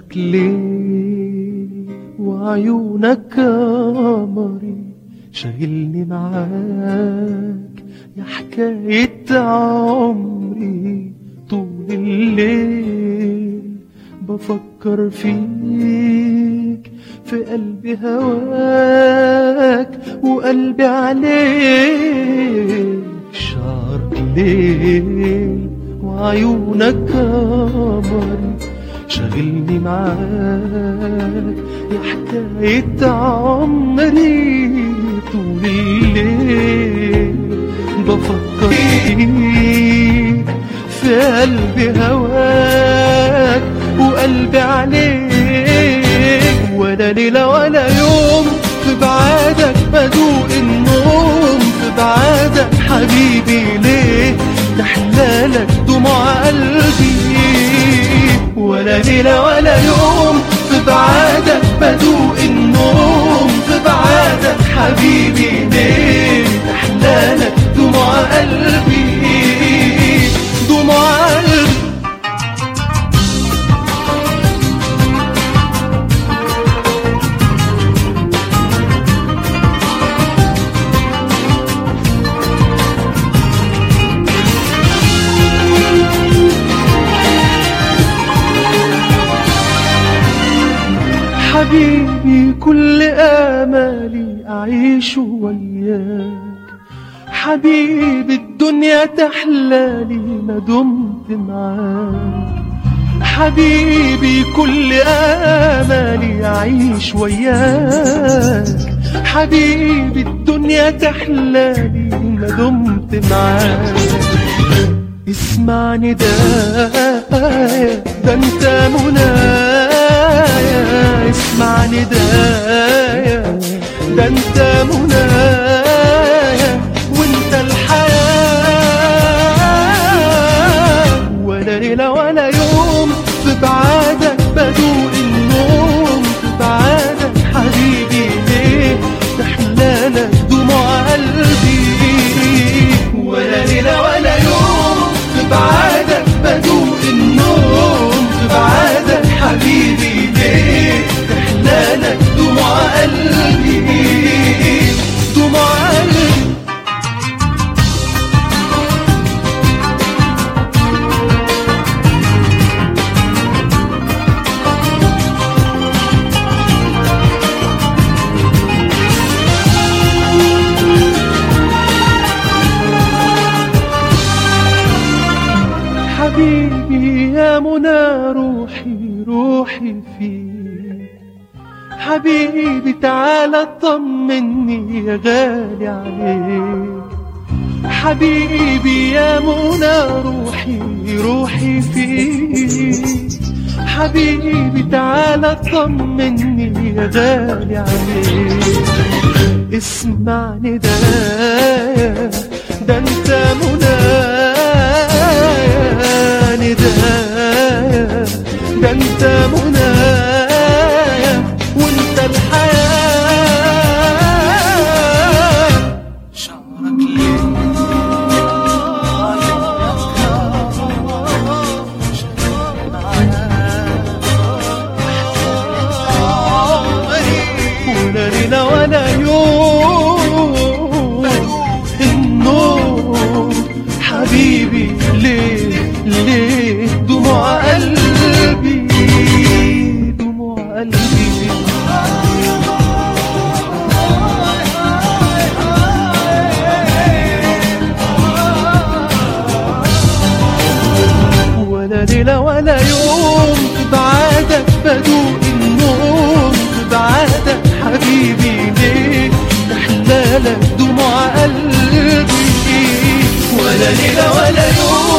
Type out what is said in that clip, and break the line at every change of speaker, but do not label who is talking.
شعرك ليه وعيونك قمري شاغلني معاك يا حكاية عمري طول الليل بفكر فيك في قلبي هواك وقلبي عليك شعرك ليل وعيونك قمري شاغلني معاك يا حكاية عمري طول الليل بفكر فيك في قلبي هواك وقلبي عليك ولا ليلة ولا يوم في بعادك بدوق النوم في بعادك حبيبي ليه تحلالك دموع قلبي ولا ليلة ولا يوم في بعادك بدوق النوم في بعادك حبيبي ليه تحلالك دموع قلبي دموع قلبي حبيبي كل آمالي أعيش وياك حبيبي الدنيا تحلالي ما دمت معاك حبيبي كل آمالي أعيش وياك حبيبي الدنيا تحلالي ما دمت معاك اسمعني ده ده انت منايا اسمعني ده ده انت منايا وانت الحياة ولا ليلة ولا يوم في بعادك بدوق النوم في بعادك حبيبي ليه تحلالك دموع قلبي ولا ليلة ولا يوم في بعادك بدوق النوم في بعادك حبيبي ليه تحلالك دموع قلبي دموع قلبي حبيبي يا منى روحي روحي فيك حبيبي تعالى طمني يا غالي عليك حبيبي يا منى روحي روحي فيك حبيبي تعالى طمني يا غالي عليك اسمعني ده ده انت منايا ندايا ده انت منايا وانت الحياة شعرك ليه ولا ليلة ولا يوم النوم حبيبي ليه ليه دموع قلبي دموع قلبي ولا ليلة ولا يوم في بعادك بدوق النوم في بعادك حبيبي ليه تحلالك دموع قلبي ولا ليلة ولا يوم